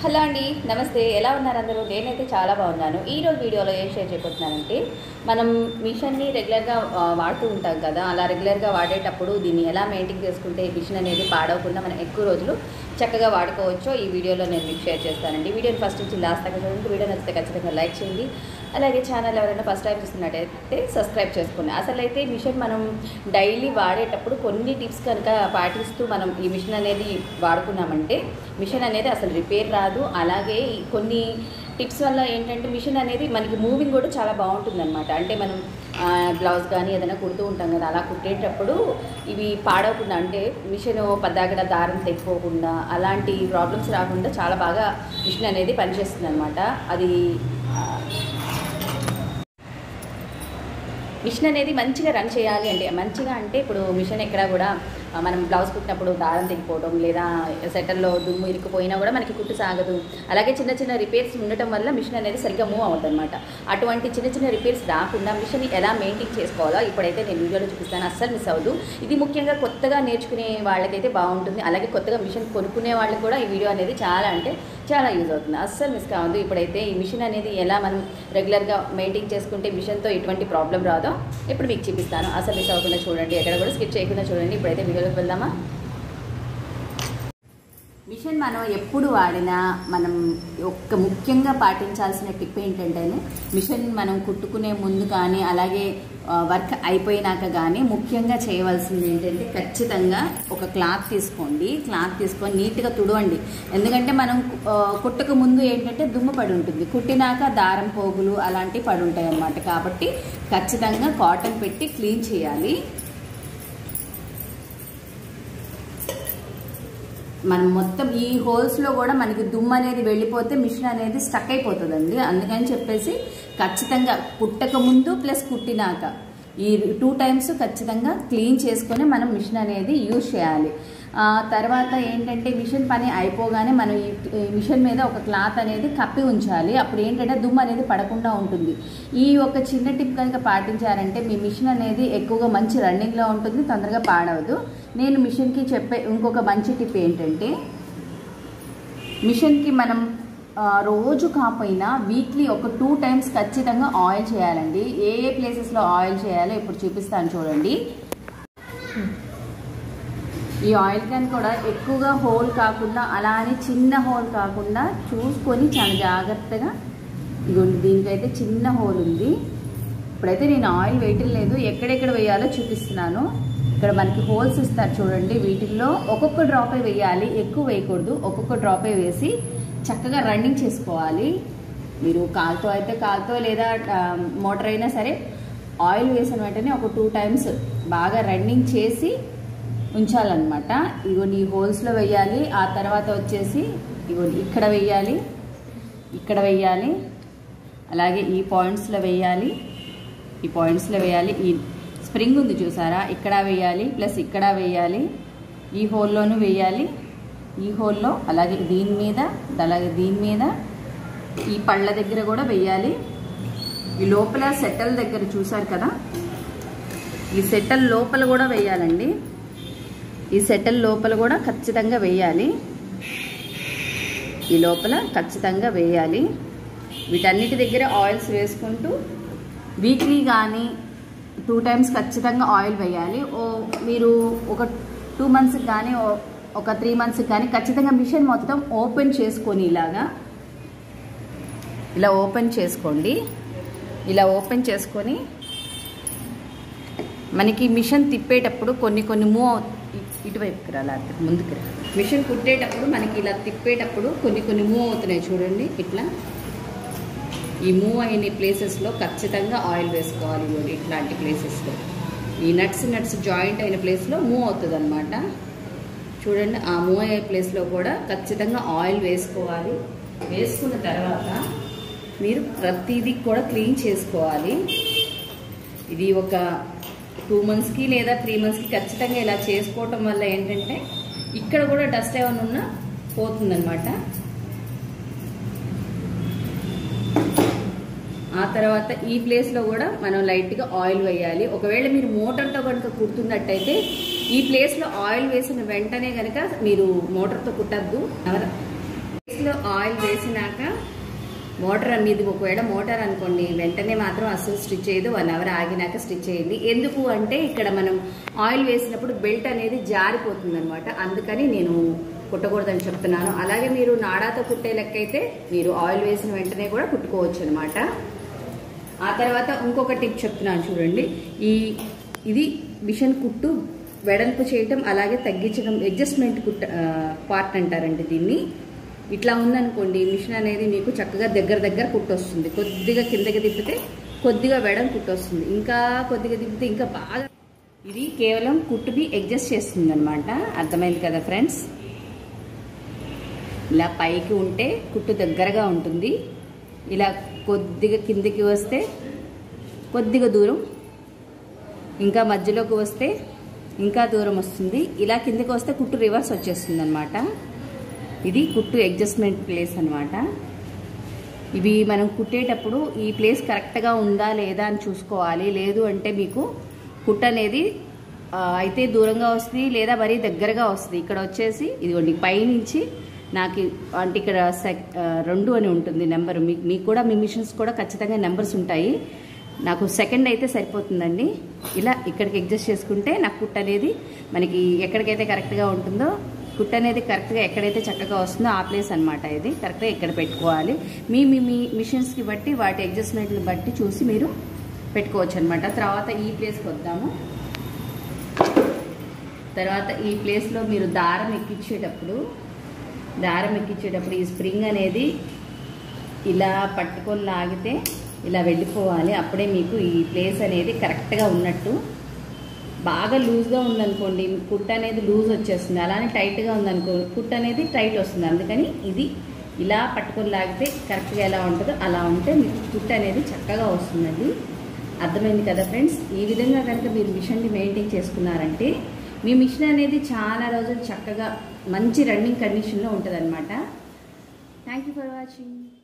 hello అండి నమస్తే ఎలా ఉన్నారు అందరూ నేనైతే చాలా బాగున్నాను ఈ రోజు వీడియోలో ఏం షేర్ చేయబోతున్నానంటే మనం మిషన్ని రెగ్యులర్గా ఆ, వాడుతూ ఉంటాం కదా అలా రెగ్యులర్గా వాడేటప్పుడు దీన్ని ఎలా మెయింటైన్ చేసుకుంటే మిషన్ అనేది పాడవకుండా మనం ఎక్కువ రోజులు చక్కగా వాడుకోవచ్చో ఈ వీడియోలో నేను మీకు షేర్ చేస్తానండి వీడియోని ఫస్ట్ నుంచి లాస్ట్ దాకా చూడండి వీడియో నచ్చితే ఖచ్చితంగా లైక్ చేయండి అలాగే ఛానల్ ఎవరైనా ఫస్ట్ టైం చూస్తున్నట్టయితే సబ్స్క్రైబ్ చేసుకోండి అసలు అయితే మిషన్ మనం డైలీ వాడేటప్పుడు కొన్ని టిప్స్ కనుక పాటిస్తూ మనం ఈ మిషన్ అనేది వాడుకున్నామంటే మిషన్ అనేది అసలు రిపేర్ రాదు అలాగే ఈ కొన్ని టిప్స్ వల్ల ఏంటంటే మిషన్ అనేది మనకి మూవింగ్ కూడా చాలా బాగుంటుందన్నమాట అంటే మనం ఆ, బ్లౌజ్ కానీ ఏదైనా కుడుతూ ఉంటాం కదా అలా కుట్టేటప్పుడు ఇవి పాడవకుండా అంటే మిషన్ పద్దాకడ దారం తెగిపోకుండా అలాంటి ప్రాబ్లమ్స్ రాకుండా చాలా బాగా మిషన్ అనేది పనిచేస్తుంది అనమాట అది ఆ, మిషన్ అనేది మంచిగా రన్ చేయాలి అంటే మంచిగా అంటే ఇప్పుడు మిషన్ ఎక్కడ కూడా ఆ, మనం బ్లౌజ్ కుట్టినప్పుడు దారం తెగిపోవడం లేదా సెటర్లో దుమ్ము ఇరుక్కుపోయినా కూడా మనకి కుట్టు సాగదు అలాగే చిన్న చిన్న రిపేర్స్ ఉండటం వల్ల మిషన్ అనేది సరిగ్గా మూవ్ అవ్వదు అనమాట అటువంటి చిన్న చిన్న రిపేర్స్ రాకుండా మిషన్ ఎలా మెయింటైన్ చేసుకోవాలో ఇప్పుడైతే నేను వీడియోలో చూపిస్తాను అస్సలు మిస్ అవ్వదు ఇది ముఖ్యంగా కొత్తగా నేర్చుకునే వాళ్ళకైతే బాగుంటుంది అలాగే కొత్తగా మిషన్ కొనుక్కునే వాళ్ళకి కూడా ఈ వీడియో అనేది చాలా అంటే చాలా యూజ్ అవుతుంది అస్సలు మిస్ కావద్దు ఇప్పుడైతే ఈ మిషన్ అనేది ఎలా మనం రెగ్యులర్గా మెయింటైన్ చేసుకుంటే మిషన్తో ఎటువంటి ప్రాబ్లం రాదో ఇప్పుడు మీకు చూపిస్తాను అసలు మిస్ అవ్వకుండా చూడండి ఎక్కడ కూడా స్కిప్ చేయకుండా చూడండి ఇప్పుడైతే వీడియోలోకి వెళ్దామా మిషన్ మనం ఎప్పుడు వాడినా మనం ఒక్క ముఖ్యంగా పాటించాల్సిన టిప్ ఏంటంటే మిషన్ మనం కుట్టుకునే ముందు కానీ అలాగే ఆ, వర్క్ అయిపోయినాక కానీ ముఖ్యంగా చేయవలసింది ఏంటంటే ఖచ్చితంగా ఒక క్లాత్ తీసుకోండి క్లాత్ తీసుకొని నీట్గా తుడవండి ఎందుకంటే మనం ఆ, కుట్టక ముందు ఏంటంటే దుమ్ము పడి ఉంటుంది కుట్టినాక దారం పోగులు అలాంటివి పడి ఉంటాయి అన్నమాట కాబట్టి ఖచ్చితంగా కాటన్ పెట్టి క్లీన్ చేయాలి మనం మొత్తం ఈ హోల్స్లో కూడా మనకి దుమ్ము అనేది వెళ్ళిపోతే మిషన్ అనేది స్టక్ అయిపోతుందండి అందుకని చెప్పేసి ఖచ్చితంగా కుట్టక ముందు ప్లస్ కుట్టినాక ఈ టూ టైమ్స్ ఖచ్చితంగా క్లీన్ చేసుకొని మనం మిషన్ అనేది యూజ్ చేయాలి ఆ తర్వాత ఏంటంటే మిషన్ పని అయిపోగానే మనం ఈ ఈ మిషన్ మీద ఒక క్లాత్ అనేది కప్పి ఉంచాలి అప్పుడు ఏంటంటే దుమ్ము అనేది పడకుండా ఉంటుంది ఈ ఒక చిన్న టిప్ కనుక పాటించారంటే మీ మిషన్ అనేది ఎక్కువగా మంచి రన్నింగ్లో ఉంటుంది తొందరగా పాడవదు నేను మిషన్కి చెప్పే ఇంకొక మంచి టిప్ ఏంటంటే మిషన్కి మనం ఆ, రోజు కాకపోయినా వీక్లీ ఒక టూ టైమ్స్ ఖచ్చితంగా ఆయిల్ చేయాలండి ఏ ఏ ప్లేసెస్లో ఆయిల్ చేయాలో ఇప్పుడు చూపిస్తాను చూడండి ఈ ఆయిల్ క్యాన్ కూడా ఎక్కువగా హోల్ కాకుండా అలా అని చిన్న హోల్ కాకుండా చూసుకొని చాలా జాగ్రత్తగా ఇదిగోండి దీనికైతే చిన్న హోల్ ఉంది ఇప్పుడైతే నేను ఆయిల్ వేయటం లేదు ఎక్కడెక్కడ వేయాలో చూపిస్తున్నాను ఇక్కడ మనకి హోల్స్ ఇస్తారు చూడండి వీటిల్లో ఒక్కొక్క డ్రాపే వేయాలి ఎక్కువ వేయకూడదు ఒక్కొక్క డ్రాపే వేసి చక్కగా రన్నింగ్ చేసుకోవాలి మీరు కాలుతో అయితే కాలుతో లేదా ఆ, మోటార్ అయినా సరే ఆయిల్ వేసిన వెంటనే ఒక టూ టైమ్స్ బాగా రన్నింగ్ చేసి ఉంచాలన్నమాట ఇగోని ఈ హోల్స్లో వేయాలి ఆ తర్వాత వచ్చేసి ఇగోని ఇక్కడ వేయాలి ఇక్కడ వేయాలి అలాగే ఈ పాయింట్స్లో వేయాలి ఈ పాయింట్స్లో వేయాలి ఈ స్ప్రింగ్ ఉంది చూసారా ఇక్కడ వేయాలి ప్లస్ ఇక్కడ వేయాలి ఈ హోల్లోనూ వేయాలి ఈ హోల్లో అలాగే దీని మీద అలాగే దీని మీద ఈ పళ్ళ దగ్గర కూడా వేయాలి ఈ లోపల సెట్టల్ దగ్గర చూసారు కదా ఈ సెట్టల్ లోపల కూడా వేయాలండి ఈ సెట్టల్ లోపల కూడా ఖచ్చితంగా వేయాలి ఈ లోపల ఖచ్చితంగా వేయాలి వీటన్నిటి దగ్గర ఆయిల్స్ వేసుకుంటూ వీక్లీ కానీ టూ టైమ్స్ ఖచ్చితంగా ఆయిల్ వేయాలి ఓ మీరు ఒక టూ మంత్స్కి కానీ ఓ- ఒక త్రీ మంత్స్కి కానీ ఖచ్చితంగా మిషన్ మొత్తం ఓపెన్ చేసుకొని ఇలాగా ఇలా ఓపెన్ చేసుకోండి ఇలా ఓపెన్ చేసుకొని మనకి మిషన్ తిప్పేటప్పుడు కొన్ని కొన్ని మూవ్ అవు- ఇ- ఇటువైపుకి రా లేకపోతే ముందుకు రా మిషన్ కుట్టేటప్పుడు మనకి ఇలా తిప్పేటప్పుడు కొన్ని కొన్ని మూవ్ అవుతున్నాయి చూడండి ఇట్లా ఈ మూవ్ అయిన ప్లేసెస్లో ఖచ్చితంగా ఆయిల్ వేసుకోవాలి ఇదిగోండి ఇట్లాంటి ప్లేసెస్లో ఈ నట్స్ నట్స్ జాయింట్ అయిన ప్లేస్లో మూవ్ అవుతుంది అనమాట చూడండి ఆ మూవ్ అయ్యే ప్లేస్లో కూడా ఖచ్చితంగా ఆయిల్ వేసుకోవాలి వేసుకున్న తర్వాత మీరు ప్రతిదీ కూడా క్లీన్ చేసుకోవాలి ఇది ఒక టూ మంత్స్కి లేదా త్రీ మంత్స్కి ఖచ్చితంగా ఇలా చేసుకోవటం వల్ల ఏంటంటే ఇక్కడ కూడా డస్ట్ ఏమైనా ఉన్నా పోతుందన్నమాట ఆ తర్వాత ఈ ప్లేస్లో కూడా మనం లైట్గా ఆయిల్ వేయాలి ఒకవేళ మీరు మోటార్తో కనుక కుడుతున్నట్టయితే ఈ ప్లేస్లో ఆయిల్ వేసిన వెంటనే కనుక మీరు మోటార్తో కుట్టద్దు లో ఆయిల్ వేసినాక మోటార్ మీది ఒకవేళ మోటార్ అనుకోండి వెంటనే మాత్రం అసలు స్టిచ్ చేయదు వన్ అవర్ ఆగినాక స్టిచ్ చేయండి ఎందుకు అంటే ఇక్కడ మనం ఆయిల్ వేసినప్పుడు బెల్ట్ అనేది జారిపోతుంది అనమాట అందుకని నేను కుట్టకూడదని చెప్తున్నాను అలాగే మీరు నాడాతో కుట్టే లెక్క అయితే మీరు ఆయిల్ వేసిన వెంటనే కూడా కుట్టుకోవచ్చు అనమాట ఆ తర్వాత ఇంకొక టిప్ చెప్తున్నాను చూడండి ఈ ఇది మిషన్ కుట్టు వెడల్పు చేయటం అలాగే తగ్గించడం అడ్జస్ట్మెంట్ కుట్ట పార్ట్ అంటారండి దీన్ని ఇట్లా ఉందనుకోండి మిషన్ అనేది మీకు చక్కగా దగ్గర దగ్గర కుట్టొస్తుంది కొద్దిగా కిందకి తిప్పితే కొద్దిగా వెడం కుట్టొస్తుంది ఇంకా కొద్దిగా తిప్పితే ఇంకా బాగా ఇది కేవలం కుట్టుని అడ్జస్ట్ చేస్తుంది అనమాట అర్థమైంది కదా ఫ్రెండ్స్ ఇలా పైకి ఉంటే కుట్టు దగ్గరగా ఉంటుంది ఇలా కొద్దిగా కిందికి వస్తే కొద్దిగా దూరం ఇంకా మధ్యలోకి వస్తే ఇంకా దూరం వస్తుంది ఇలా కిందికి వస్తే కుట్టు రివర్స్ వచ్చేస్తుంది అనమాట ఇది కుట్టు అడ్జస్ట్మెంట్ ప్లేస్ అనమాట ఇవి మనం కుట్టేటప్పుడు ఈ ప్లేస్ కరెక్ట్గా ఉందా లేదా అని చూసుకోవాలి లేదు అంటే మీకు కుట్టు అనేది ఆ, అయితే దూరంగా వస్తుంది లేదా మరీ దగ్గరగా వస్తుంది ఇక్కడ వచ్చేసి ఇదిగోండి పైనుంచి నాకు అంటే ఇక్కడ సెక్ ఆ, రెండు అని ఉంటుంది నెంబర్ మీకు మీకు కూడా మీ మిషన్స్ కూడా ఖచ్చితంగా నెంబర్స్ ఉంటాయి నాకు సెకండ్ అయితే సరిపోతుందండి ఇలా ఇక్కడికి అడ్జస్ట్ చేసుకుంటే నాకు కుట్ అనేది మనకి ఎక్కడికైతే కరెక్ట్గా ఉంటుందో కుట్ అనేది కరెక్ట్గా ఎక్కడైతే చక్కగా వస్తుందో ఆ ప్లేస్ అనమాట ఇది కరెక్ట్గా ఇక్కడ పెట్టుకోవాలి మీ మీ మీ మిషన్స్కి బట్టి వాటి అడ్జస్ట్మెంట్ని బట్టి చూసి మీరు పెట్టుకోవచ్చు అనమాట తర్వాత ఈ ప్లేస్కి వద్దాము తర్వాత ఈ ప్లేస్లో మీరు దారం ఎక్కించేటప్పుడు దారం ఎక్కించేటప్పుడు ఈ స్ప్రింగ్ అనేది ఇలా పట్టుకొని లాగితే ఇలా వెళ్ళిపోవాలి అప్పుడే మీకు ఈ ప్లేస్ అనేది కరెక్ట్గా ఉన్నట్టు బాగా లూజ్గా ఉందనుకోండి మీకు కుట్ అనేది లూజ్ వచ్చేస్తుంది అలానే టైట్గా ఉందనుకో కుట్ అనేది టైట్ వస్తుంది అందుకని ఇది ఇలా పట్టుకొని లాగితే కరెక్ట్గా ఎలా ఉంటుందో అలా ఉంటే మీకు కుట్ అనేది చక్కగా వస్తుందండి అర్థమైంది కదా ఫ్రెండ్స్ ఈ విధంగా కనుక మీరు మిషన్ని మెయింటైన్ చేసుకున్నారంటే మీ మిషన్ అనేది చాలా రోజులు చక్కగా మంచి రన్నింగ్ కండిషన్లో ఉంటుంది అనమాట థ్యాంక్ యూ ఫర్ వాచింగ్